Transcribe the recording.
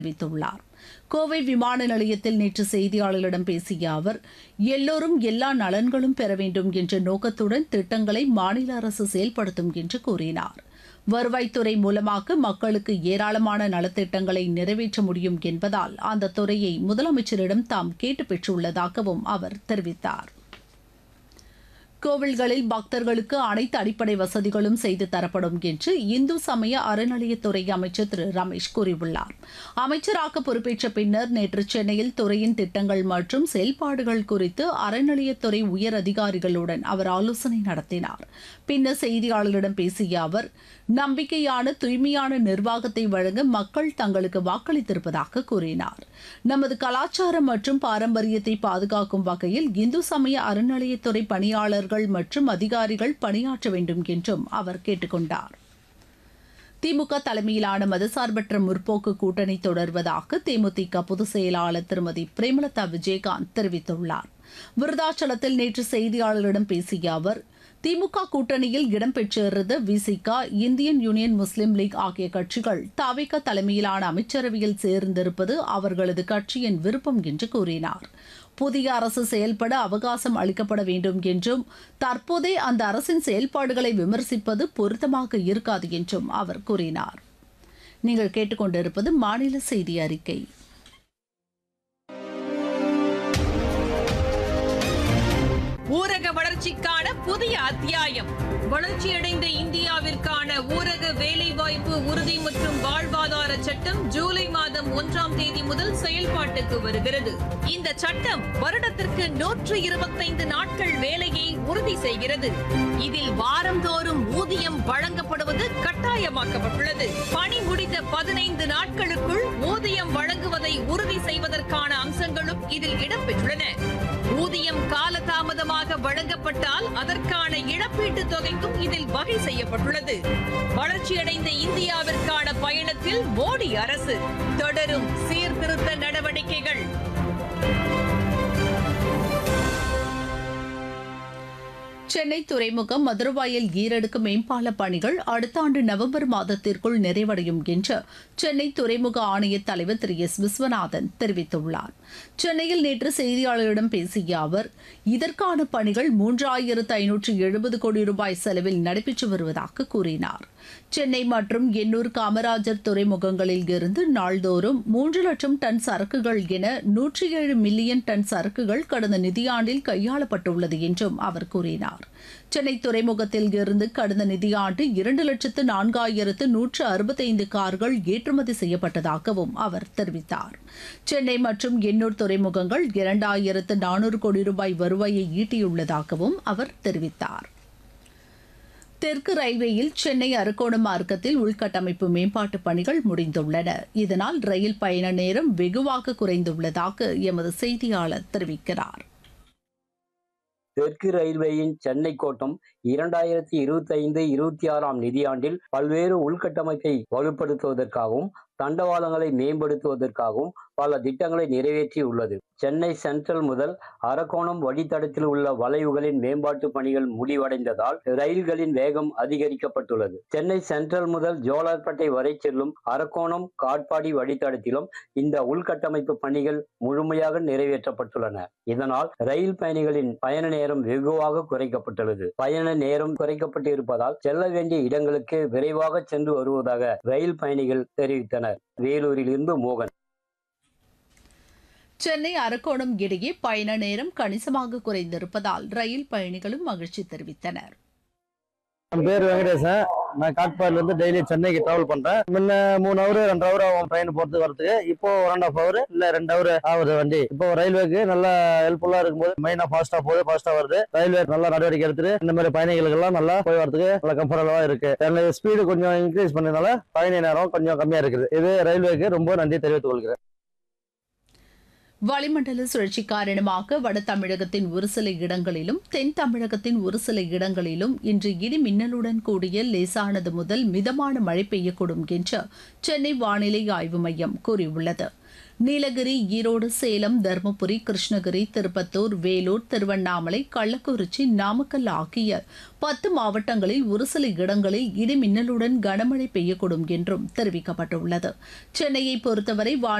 தெரிவித்துள்ளார் கோவை விமான நிலையத்தில் நேற்று செய்தியாளர்களிடம் பேசிய அவர் எல்லோரும் எல்லா நலன்களும் பெற வேண்டும் என்ற நோக்கத்துடன் திட்டங்களை மாநில அரசு செயல்படுத்தும் என்று கூறினார் வருவாய்த்துறை மூலமாக மக்களுக்கு ஏராளமான நலத்திட்டங்களை நிறைவேற்ற முடியும் என்பதால் அந்த துறையை முதலமைச்சரிடம் தாம் கேட்டு பெற்றுள்ளதாகவும் அவர் தெரிவித்தார் கோவில்களில் பக்தர்களுக்கு அனைத்து அடிப்படை வசதிகளும் செய்து தரப்படும் என்று இந்து சமய அறநிலையத்துறை அமைச்சர் திரு ரமேஷ் கூறியுள்ளார் அமைச்சராக பொறுப்பேற்ற பின்னர் நேற்று சென்னையில் துறையின் திட்டங்கள் மற்றும் செயல்பாடுகள் குறித்து அறநிலையத்துறை உயர் அதிகாரிகளுடன் அவர் ஆலோசனை நடத்தினார் பின்னர் செய்தியாளர்களிடம் பேசிய அவர் நம்பிக்கையான தூய்மையான நிர்வாகத்தை வழங்க மக்கள் தங்களுக்கு வாக்களித்திருப்பதாக கூறினார் நமது கலாச்சாரம் மற்றும் பாரம்பரியத்தை பாதுகாக்கும் வகையில் இந்து சமய அறநிலையத்துறை பணியாளர்கள் மற்றும் அதிகாரிகள் பணியாற்ற வேண்டும் என்றும் அவர் கேட்டுக்கொண்டார் திமுக தலைமையிலான மதசார்பற்ற முற்போக்கு கூட்டணி தொடர்வதாக தேமுதிக பொதுச் செயலாளர் திருமதி பிரேமலதா விஜயகாந்த் தெரிவித்துள்ளார் விருதாச்சலத்தில் நேற்று செய்தியாளர்களிடம் பேசிய அவர் திமுக கூட்டணியில் இடம்பெற்றிருந்த விசிகா இந்தியன் யூனியன் முஸ்லீம் லீக் ஆகிய கட்சிகள் தாவேக தலைமையிலான அமைச்சரவையில் சேர்ந்திருப்பது அவர்களது கட்சியின் விருப்பம் என்று கூறினார் புதிய அரசு செயல்பட அவகாசம் அளிக்கப்பட வேண்டும் என்றும் தற்போதே அந்த அரசின் செயல்பாடுகளை விமர்சிப்பது பொருத்தமாக இருக்காது என்றும் அவர் கூறினார் நீங்கள் கேட்டுக்கொண்டிருப்பது மாநில செய்தி அறிக்கை ஊரக வளர்ச்சிக்கான புதிய அத்தியாயம் வளர்ச்சியடைந்த இந்தியாவிற்கான ஊரக வேலைவாய்ப்பு உறுதி மற்றும் வாழ்வாதார சட்டம் ஜூலை மாதம் ஒன்றாம் தேதி முதல் செயல்பாட்டுக்கு வருகிறது இந்த சட்டம் வருடத்திற்கு நூற்று இருபத்தைந்து நாட்கள் வேலையை உறுதி செய்கிறது இதில் வாரந்தோறும் ஊதியம் வழங்கப்படுவது கட்டாயமாக்கப்பட்டுள்ளது பணி முடிந்த பதினைந்து நாட்களுக்குள் ஊதியம் வழங்குவதை உறுதி செய்வதற்கான அம்சங்களும் இதில் இடம்பெற்றுள்ளன ஊதியம் காலதாமதமாக வழங்கப்பட்டால் அதற்கான இழப்பீட்டுத் தொகைக்கும் இதில் வகை செய்யப்பட்டுள்ளது வளர்ச்சியடைந்த இந்தியாவிற்கான பயணத்தில் மோடி அரசு தொடரும் சீர்திருத்த நடவடிக்கைகள் சென்னை துறைமுகம் மதுரவாயல் ஈரடுக்கு மேம்பால பணிகள் அடுத்த ஆண்டு நவம்பர் மாதத்திற்குள் நிறைவடையும் என்று சென்னை துறைமுக ஆணைய தலைவர் திரு எஸ் விஸ்வநாதன் தெரிவித்துள்ளார் சென்னையில் நேற்று செய்தியாளர்களிடம் பேசிய அவர் இதற்கான பணிகள் மூன்றாயிரத்து ஐநூற்று எழுபது கோடி ரூபாய் செலவில் நடைபெற்று வருவதாக கூறினார் சென்னை மற்றும் எண்ணூர் காமராஜர் துறைமுகங்களில் இருந்து நாள்தோறும் மூன்று லட்சம் டன் சரக்குகள் என நூற்றி ஏழு மில்லியன் டன் சரக்குகள் கடந்த நிதியாண்டில் கையாளப்பட்டுள்ளது என்றும் அவர் கூறினார் சென்னை துறைமுகத்தில் இருந்து கடந்த நிதியாண்டு இரண்டு லட்சத்து நான்காயிரத்து நூற்று அறுபத்தைந்து கார்கள் ஏற்றுமதி செய்யப்பட்டதாகவும் அவர் தெரிவித்தார் சென்னை மற்றும் எண்ணூர் துறைமுகங்கள் இரண்டாயிரத்து நானூறு கோடி ரூபாய் வருவாயை ஈட்டியுள்ளதாகவும் அவர் தெரிவித்தார் தெற்கு ரயில்வேயில் சென்னை அரக்கோணம் மார்க்கத்தில் உள்கட்டமைப்பு மேம்பாட்டு பணிகள் முடிந்துள்ளன இதனால் ரயில் பயண நேரம் வெகுவாக குறைந்துள்ளதாக எமது செய்தியாளர் தெரிவிக்கிறார் தெற்கு ரயில்வேயின் சென்னை கோட்டம் இரண்டாயிரத்தி இருபத்தி ஐந்து இருபத்தி ஆறாம் நிதியாண்டில் பல்வேறு உள்கட்டமைப்பை வலுப்படுத்துவதற்காகவும் தண்டவாளங்களை மேம்படுத்துவதற்காகவும் பல திட்டங்களை நிறைவேற்றியுள்ளது சென்னை சென்ட்ரல் முதல் அரக்கோணம் வழித்தடத்தில் உள்ள வளைவுகளின் மேம்பாட்டு பணிகள் முடிவடைந்ததால் ரயில்களின் வேகம் அதிகரிக்கப்பட்டுள்ளது சென்னை சென்ட்ரல் முதல் ஜோலார்பேட்டை வரை செல்லும் அரக்கோணம் காட்பாடி வழித்தடத்திலும் இந்த உள்கட்டமைப்பு பணிகள் முழுமையாக நிறைவேற்றப்பட்டுள்ளன இதனால் ரயில் பயணிகளின் பயண நேரம் வெகுவாக குறைக்கப்பட்டுள்ளது பயண நேரம் குறைக்கப்பட்டு இருப்பதால் செல்ல வேண்டிய இடங்களுக்கு விரைவாக சென்று வருவதாக ரயில் பயணிகள் தெரிவித்தனர் வேலூரில் இருந்து மோகன் சென்னை அரக்கோணம் இடையே பயண நேரம் கணிசமாக குறைந்திருப்பதால் ரயில் பயணிகளும் மகிழ்ச்சி தெரிவித்தனர் என் பேர் வெங்கடேசன் நான் காட்பாடில இருந்து டெய்லி சென்னைக்கு டிராவல் பண்றேன் முன்ன மூணு ஹவர் ரெண்டு ஹவர் ஆகும் ட்ரெயின் போறதுக்கு வரதுக்கு இப்போ ஒன் அண்ட் ஆஃப் ஹவர் இல்ல ரெண்டு ஹவர் ஆகுது வண்டி இப்போ ரயில்வேக்கு நல்லா ஹெல்ப்ஃபுல்லா இருக்கும்போது மெயினா ஃபாஸ்டா போகுது ஃபாஸ்டா வருது ரயில்வே நல்லா நடவடிக்கை எடுத்துட்டு இந்த மாதிரி பயணிகளுக்கு எல்லாம் நல்லா போய் வரதுக்கு நல்லா கம்ஃபர்டபுளா இருக்கு ஸ்பீடு கொஞ்சம் இன்க்ரீஸ் பண்ணதுனால பயணி நேரம் கொஞ்சம் கம்மியா இருக்குது இது ரயில்வேக்கு ரொம்ப நன்றி தெரிவித்துக் கொள்கிறேன் வளிமண்டல சுழற்சி காரணமாக வட தமிழகத்தின் ஒரு சில இடங்களிலும் தென் தமிழகத்தின் ஒரு சில இடங்களிலும் இன்று இடி மின்னலுடன் கூடிய லேசானது முதல் மிதமான மழை பெய்யக்கூடும் என்று சென்னை வானிலை ஆய்வு மையம் கூறியுள்ளது நீலகிரி ஈரோடு சேலம் தருமபுரி கிருஷ்ணகிரி திருப்பத்தூர் வேலூர் திருவண்ணாமலை கள்ளக்குறிச்சி நாமக்கல் ஆகிய பத்து மாவட்டங்களில் ஒரு சில இடங்களில் இடி மின்னலுடன் கனமழை பெய்யக்கூடும் என்றும் தெரிவிக்கப்பட்டுள்ளது சென்னையை பொறுத்தவரை வான